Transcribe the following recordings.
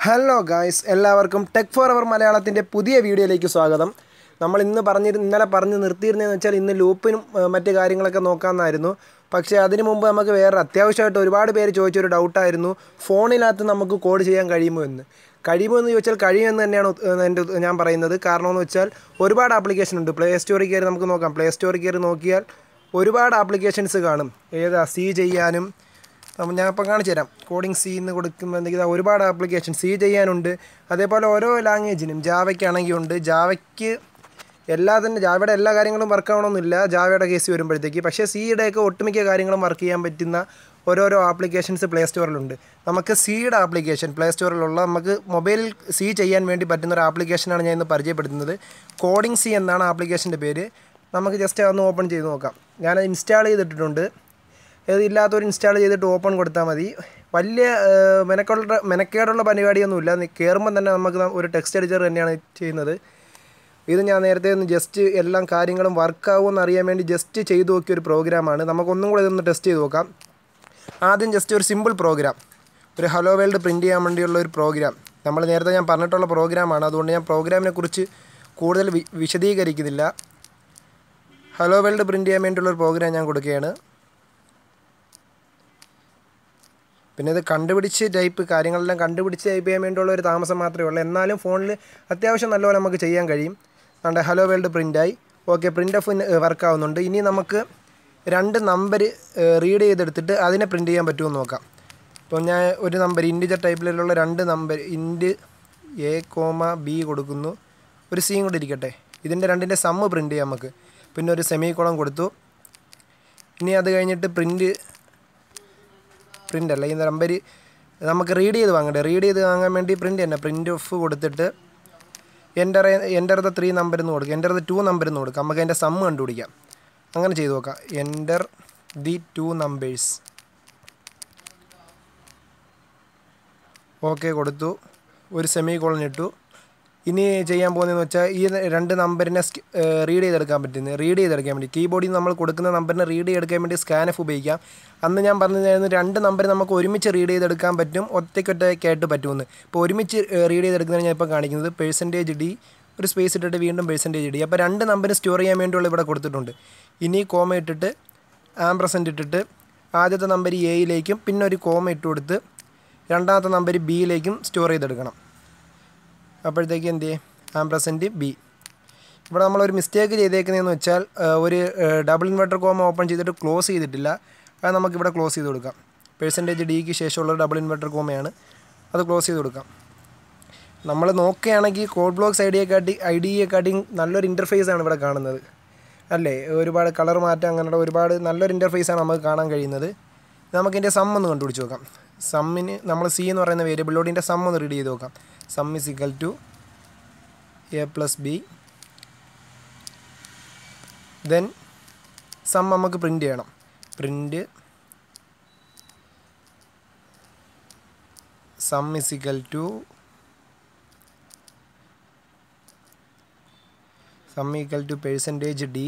hello guys എല്ലാവർക്കും tech for our മലയാളത്തിൻ്റെ പുതിയ വീഡിയോയിലേക്ക് സ്വാഗതം നമ്മൾ ഇന്ന് പറഞ്ഞിരു ഇന്നലെ പറഞ്ഞ് നിർത്തിയിരുന്നതെന്ന് വെച്ചാൽ ഇന്ന് ലൂപ്പിനും ഏഹ്, മറ്റ് കാര്യങ്ങളൊക്കെ നോക്കാമെന്നായിരുന്നു പക്ഷേ അതിന് മുമ്പ് നമുക്ക് വേറെ അത്യാവശ്യമായിട്ട് ഒരുപാട് പേര് ചോദിച്ചൊരു ഡൗട്ടായിരുന്നു ഫോണിനകത്ത് നമുക്ക് കോഡ് ചെയ്യാൻ കഴിയുമോ എന്ന് കഴിയുമോ എന്ന് ചോദിച്ചാൽ കഴിയുമെന്ന് തന്നെയാണ് ഉത്ത- ഏഹ്, എൻ്റെ ഉത്ത- ഞാൻ പറയുന്നത് കാരണം എന്ന് വെച്ചാൽ ഒരുപാട് ആപ്ലിക്കേഷൻ ഉണ്ട് പ്ലേ സ്റ്റോറിൽ കയറി നമുക്ക് നോക്കാം പ്ലേ സ്റ്റോറിൽ കയറി നോക്കിയാൽ ഒരുപാട് ആപ്ലിക്കേഷൻസ് കാണും ഏതാ സി ചെയ്യാനും അപ്പം ഞാൻ ഇപ്പം കാണിച്ചു തരാം കോഡിങ് സി എന്ന് കൊടുക്കുമ്പോൾ എന്തെങ്കിലും ഒരുപാട് ആപ്ലിക്കേഷൻ സി ചെയ്യാനുണ്ട് അതേപോലെ ഓരോ ലാംഗ്വേജിനും ജാവയ്ക്കാണെങ്കിൽ ഉണ്ട് ജാവയ്ക്ക് എല്ലാ തന്നെ ജാവയുടെ എല്ലാ കാര്യങ്ങളും വർക്ക് ആവണമെന്നില്ല ജാവയുടെ കേസ് വരുമ്പോഴത്തേക്ക് പക്ഷേ സിയുടെയൊക്കെ ഒട്ടുമിക്ക കാര്യങ്ങളും വർക്ക് ചെയ്യാൻ പറ്റുന്ന ഓരോരോ ആപ്ലിക്കേഷൻസ് പ്ലേ സ്റ്റോറിലുണ്ട് നമുക്ക് സിയുടെ ആപ്ലിക്കേഷൻ പ്ലേ സ്റ്റോറിലുള്ള നമുക്ക് മൊബൈലിൽ സി ചെയ്യാൻ വേണ്ടി പറ്റുന്ന ഒരു ആപ്ലിക്കേഷനാണ് ഞാൻ ഇന്ന് പരിചയപ്പെടുത്തുന്നത് കോഡിങ് സി എന്നാണ് ആപ്ലിക്കേഷൻ്റെ പേര് നമുക്ക് ജസ്റ്റ് ഒന്ന് ഓപ്പൺ ചെയ്ത് നോക്കാം ഞാൻ ഇൻസ്റ്റാൾ ചെയ്തിട്ടുണ്ട് ഇതില്ലാത്തവർ ഇൻസ്റ്റാൾ ചെയ്തിട്ട് ഓപ്പൺ കൊടുത്താൽ മതി വലിയ ഏഹ്, മെനക്കുള്ള മെനക്കേടുള്ള പരിപാടിയൊന്നുമില്ല നീ കയറുമ്പം തന്നെ നമുക്ക് ന- ഒരു ടെക്സ്റ്റ് എഡിറ്റർ തന്നെയാണ് ചെയ്യുന്നത് ഇത് ഞാൻ നേരത്തെ ഒന്ന് ജസ്റ്റ് എല്ലാം കാര്യങ്ങളും വർക്കാവുമെന്ന് അറിയാൻ വേണ്ടി ജസ്റ്റ് ചെയ്തു നോക്കിയ ഒരു പ്രോഗ്രാമാണ് നമുക്കൊന്നും കൂടെ ഇതൊന്ന് ടെസ്റ്റ് ചെയ്ത് നോക്കാം ആദ്യം ജസ്റ്റ് ഒരു സിമ്പിൾ പ്രോഗ്രാം ഒരു ഹലോ വേൾഡ് പ്രിൻറ്റ് ചെയ്യാൻ വേണ്ടിയുള്ള ഒരു പ്രോഗ്രാം നമ്മൾ നേരത്തെ ഞാൻ പറഞ്ഞിട്ടുള്ള പ്രോഗ്രാമാണ് അതുകൊണ്ട് ഞാൻ പ്രോഗ്രാമിനെ കുറിച്ച് കൂടുതൽ വി- വിശദീകരിക്കുന്നില്ല ഹലോ വേൾഡ് പ്രിൻറ്റ് ചെയ്യാൻ വേണ്ടിയുള്ള ഒരു പ്രോഗ്രാം ഞാൻ കൊടുക്കുകയാണ് പിന്നെ ഇത് കണ്ടുപിടിച്ച് ടൈപ്പ് കാര്യങ്ങളെല്ലാം കണ്ടുപിടിച്ച് ടൈപ്പ് ചെയ്യാൻ വേണ്ടിയുള്ള ഒരു താമസം മാത്രമേ ഉള്ളൂ എന്നാലും ഫോണിൽ അത്യാവശ്യം നല്ലപോലെ നമുക്ക് ചെയ്യാൻ കഴിയും നമ്മുടെ ഹലോ വേൾഡ് പ്രിൻ്റായി ഓക്കെ പ്രിൻ്റ് ഓഫ് വർക്ക് ആവുന്നുണ്ട് ഇനി നമുക്ക് രണ്ട് നമ്പർ റീഡ് ചെയ്തെടുത്തിട്ട് അതിനെ പ്രിൻ്റ് ചെയ്യാൻ പറ്റുമെന്ന് നോക്കാം ഇപ്പോൾ ഞാൻ ഒരു നമ്പർ ഇൻഡിജർ ടൈപ്പിലുള്ള രണ്ട് നമ്പർ ഇൻഡ് എ കോമ ബി കൊടുക്കുന്നു ഒരു സിയും കൂടി ഇരിക്കട്ടെ ഇതിൻ്റെ രണ്ടിൻ്റെ സമ്മ് പ്രിൻ്റ് ചെയ്യാം നമുക്ക് പിന്നെ ഒരു സെമി കോളം കൊടുത്തു ഇനി അത് കഴിഞ്ഞിട്ട് പ്രിൻ്റ് പ്രിൻ്റ് അല്ല ഈ നമ്പർ നമുക്ക് റീഡ് ചെയ്ത് വാങ്ങണ്ടേ റീഡ് ചെയ്ത് വാങ്ങാൻ വേണ്ടി പ്രിൻ്റ് തന്നെ പ്രിൻ്റ് ഓഫ് കൊടുത്തിട്ട് enter enter the three number എന്ന് കൊടുക്കുക എൻ്റർ ദ ടു നമ്പർ എന്ന് കൊടുക്കുക നമുക്ക് അതിൻ്റെ സമ്മ് കണ്ടുപിടിക്കാം അങ്ങനെ ചെയ്ത് നോക്കാം enter the two numbers okay കൊടുത്തു ഒരു സെമി കോളൻ ഇട്ടു ഇനി ചെയ്യാൻ പോകുന്നതെന്ന് വെച്ചാൽ ഈ രണ്ട് നമ്പറിനെ റീഡ് ചെയ്തെടുക്കാൻ പറ്റുന്നത് റീഡ് ചെയ്തെടുക്കാൻ വേണ്ടി കീബോർഡിൽ നമ്മൾ കൊടുക്കുന്ന നമ്പറിനെ റീഡ് ചെയ്തെടുക്കാൻ വേണ്ടി സ്കാനഫ് ഉപയോഗിക്കാം അന്ന് ഞാൻ പറഞ്ഞതായിരുന്നു രണ്ട് നമ്പർ നമുക്ക് ഒരുമിച്ച് റീഡ് ചെയ്തെടുക്കാൻ പറ്റും ഒറ്റയ്ക്കൊറ്റയ്ക്കായിട്ട് പറ്റുമെന്ന് ഇപ്പോൾ ഒരുമിച്ച് റീഡ് ചെയ്തെടുക്കുന്നതാണ് ഞാൻ ഇപ്പോൾ കാണിക്കുന്നത് പേഴ്സൻറ്റേജ് ഡി ഒരു സ്പേസ് ഇട്ടിട്ട് വീണ്ടും പേഴ്സൻറ്റേജ് ഡി അപ്പോൾ രണ്ട് നമ്പർ സ്റ്റോർ ചെയ്യാൻ വേണ്ടിയുള്ള ഇവിടെ കൊടുത്തിട്ടുണ്ട് ഇനി കോമ ഇട്ടിട്ട് ആംപ്രസൻറ്റ് ഇട്ടിട്ട് ആദ്യത്തെ നമ്പർ എയിലേക്കും പിന്നെ ഒരു കോമ ഇട്ട് കൊടുത്ത് രണ്ടാമത്തെ നമ്പർ ബിയിലേക്കും സ്റ്റോർ ചെയ്തെടുക്കണം അപ്പോഴത്തേക്ക് എന്ത് ചെയ്യും ആംപ്രസൻറ്റ് ബി ഇവിടെ നമ്മളൊരു മിസ്റ്റേക്ക് ചെയ്തേക്കുന്നതെന്ന് വെച്ചാൽ ആ, ഒരു ഡബിൾ ഇൻവെർട്ടർ കോമ ഓപ്പൺ ചെയ്തിട്ട് ക്ലോസ് ചെയ്തിട്ടില്ല അത് നമുക്കിവിടെ ക്ലോസ് ചെയ്ത് കൊടുക്കാം പേഴ്സൻറ്റേജ് ഡിക്ക് ശേഷമുള്ള ഡബിൾ ഇൻവെർട്ടർ കോമയാണ് അത് ക്ലോസ് ചെയ്ത് കൊടുക്കാം നമ്മൾ നോക്കുകയാണെങ്കിൽ കോഡ് ബ്ലോക്സ് ഐഡിയെക്കാട്ടി ഐ ഡിയെക്കാട്ടി നല്ലൊരു ഇൻ്റർഫേസ് ആണ് ഇവിടെ കാണുന്നത് അല്ലേ ഒരുപാട് കളർ മാറ്റം അങ്ങനെയുള്ള ഒരുപാട് നല്ലൊരു ഇൻ്റർഫേസ് ആണ് നമുക്ക് കാണാൻ കഴിയുന്നത് നമുക്കിതിൻ്റെ സം ഒന്ന് കണ്ടുപിടിച്ച് നോക്കാം സമ്മിന് നമ്മൾ സി എന്ന് പറയുന്ന വേരിയബിളിലോട് ഇതിൻ്റെ സം ഒന്ന് റീഡ് ചെയ്ത് നോക്കാം sum is equal to a plus b then sum നമുക്ക് പ്രിൻ്റ് ചെയ്യണം print sum is equal to sum equal to percentage d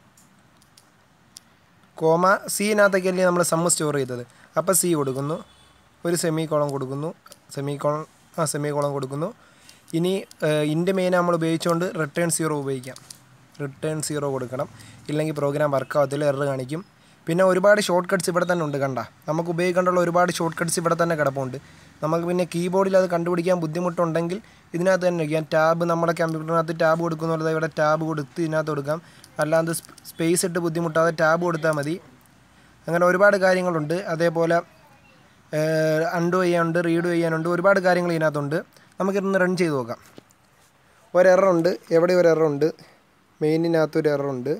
comma സിനകത്തേക്കല്ലേ നമ്മൾ സമ്മ് സ്റ്റോർ ചെയ്തത് അപ്പോൾ സി കൊടുക്കുന്നു ഒരു സെമി കോളം കൊടുക്കുന്നു സെമി കോളം ആ സെമി കോളം കൊടുക്കുന്നു ഇനി ഇൻ്റെ മെയിൻ നമ്മൾ ഉപയോഗിച്ചുകൊണ്ട് റിട്ടേൺ സീറോ ഉപയോഗിക്കാം റിട്ടേൺ സീറോ കൊടുക്കണം ഇല്ലെങ്കിൽ പ്രോഗ്രാം വർക്ക് ആവത്തില്ല എറർ കാണിക്കും പിന്നെ ഒരുപാട് ഷോർട്ട് കട്ട്സ് ഇവിടെ തന്നെ ഉണ്ട് കണ്ട നമുക്ക് ഉപയോഗിക്കേണ്ടുള്ള ഒരുപാട് ഷോർട്ട് കട്ട്സ് ഇവിടെ തന്നെ കിടപ്പുണ്ട് നമുക്ക് പിന്നെ കീബോർഡിൽ അത് കണ്ടുപിടിക്കാൻ ബുദ്ധിമുട്ടുണ്ടെങ്കിൽ ഇതിനകത്ത് തന്നെ ഞാൻ ടാബ് നമ്മുടെ കമ്പ്യൂട്ടറിനകത്ത് ടാബ് കൊടുക്കുന്നുള്ളത് ഇവിടെ ടാബ് കൊടുത്ത് ഇതിനകത്ത് കൊടുക്കാം അല്ലാതെ സ്പേസ് ഇട്ട് ബുദ്ധിമുട്ടാതെ ടാബ് കൊടുത്താൽ മതി അങ്ങനെ ഒരുപാട് കാര്യങ്ങളുണ്ട് അതേപോലെ അൺഡു ചെയ്യാനുണ്ട് റീഡ് ചെയ്യാനുണ്ട് ഒരുപാട് കാര്യങ്ങൾ ഇതിനകത്തുണ്ട് നമുക്കിതൊന്ന് റൺ ചെയ്ത് നോക്കാം ഒരു എററുണ്ട് എവിടെ ഒരു എററുണ്ട് മെയിനിനകത്ത് ഒരു എററുണ്ട്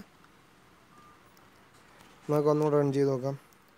നമുക്ക് ഒന്നുകൂടെ റൺ ചെയ്ത് നോക്കാം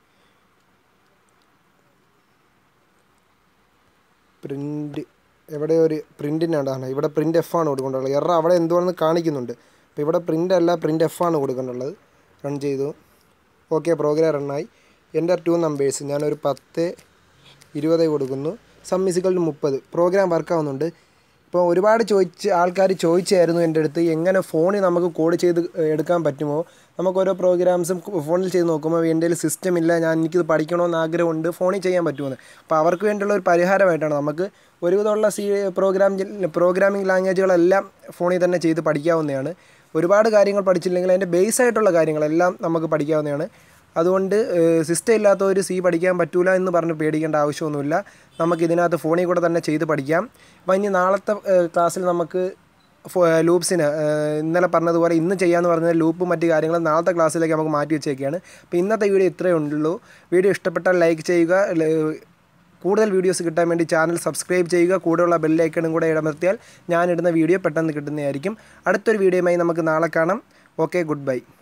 പ്രിൻ്റ് എവിടെ ഒരു പ്രിൻറ്റിനാണ് ഇവിടെ പ്രിൻ്റ് എഫ് ആണ് കൊടുക്കേണ്ടത് എറർ അവിടെ എന്തുവാണെന്ന് കാണിക്കുന്നുണ്ട് അപ്പോൾ ഇവിടെ പ്രിൻ്റ് അല്ല പ്രിൻ്റ് എഫ് ആണ് കൊടുക്കേണ്ടുള്ളത് റൺ ചെയ്തു ഓക്കെ പ്രോഗ്രാം റണ്ണായി എൻ്റെ ടു നമ്പേഴ്സ് ഞാനൊരു പത്ത് ഇരുപത് കൊടുക്കുന്നു സം ഇസിക്കൽ ടു മുപ്പത് പ്രോഗ്രാം വർക്ക് ആവുന്നുണ്ട് ഇപ്പോൾ ഒരുപാട് ചോദിച്ച് ആൾക്കാർ ചോദിച്ചായിരുന്നു എൻ്റെ അടുത്ത് എങ്ങനെ ഫോണിൽ നമുക്ക് കോഡ് ചെയ്ത് എടുക്കാൻ പറ്റുമോ നമുക്ക് ഓരോ പ്രോഗ്രാംസും ഫോണിൽ ചെയ്ത് നോക്കുമ്പോൾ എൻ്റെ കയ്യിൽ സിസ്റ്റം ഇല്ല ഞാൻ എനിക്കിത് പഠിക്കണമെന്ന് ആഗ്രഹമുണ്ട് ഫോണിൽ ചെയ്യാൻ പറ്റുമെന്ന് അപ്പോൾ അവർക്ക് വേണ്ടിയുള്ള ഒരു പരിഹാരമായിട്ടാണ് നമുക്ക് ഒരുവിധമുള്ള സി പ്രോഗ്രാം പ്രോഗ്രാമിംഗ് ലാംഗ്വേജുകളെല്ലാം ഫോണിൽ തന്നെ ചെയ്ത് പഠിക്കാവുന്നതാണ് ഒരുപാട് കാര്യങ്ങൾ പഠിച്ചില്ലെങ്കിൽ അതിൻ്റെ ബേസ് ആയിട്ടുള്ള കാര്യങ്ങളെല്ലാം നമുക്ക് പഠിക്കാവുന്നതാണ് അതുകൊണ്ട് സിസ്റ്റം ഇല്ലാത്തവർ സി പഠിക്കാൻ പറ്റൂല എന്ന് പറഞ്ഞ് പേടിക്കേണ്ട ആവശ്യമൊന്നുമില്ല നമുക്ക് ഇതിനകത്ത് ഫോണിൽ കൂടെ തന്നെ ചെയ്ത് പഠിക്കാം അപ്പോൾ ഇനി നാളത്തെ ക്ലാസ്സിൽ നമുക്ക് ലൂപ്സിന് ഇന്നലെ പറഞ്ഞതുപോലെ ഇന്ന് ചെയ്യാമെന്ന് പറഞ്ഞ ലൂപ്പും മറ്റു കാര്യങ്ങളും നാളത്തെ ക്ലാസ്സിലേക്ക് നമുക്ക് മാറ്റി വെച്ചേക്കാണ് അപ്പോൾ ഇന്നത്തെ വീഡിയോ ഇത്രയേ ഉള്ളൂ വീഡിയോ ഇഷ്ടപ്പെട്ടാൽ ലൈക്ക് ചെയ്യുക കൂടുതൽ വീഡിയോസ് കിട്ടാൻ വേണ്ടി ചാനൽ സബ്സ്ക്രൈബ് ചെയ്യുക കൂടെയുള്ള ബെല്ലൈക്കണും കൂടെ ഇടമർത്തിയാൽ ഞാനിടുന്ന വീഡിയോ പെട്ടെന്ന് കിട്ടുന്നതായിരിക്കും അടുത്തൊരു വീഡിയോയുമായി നമുക്ക് നാളെ കാണാം ഓക്കെ ഗുഡ് ബൈ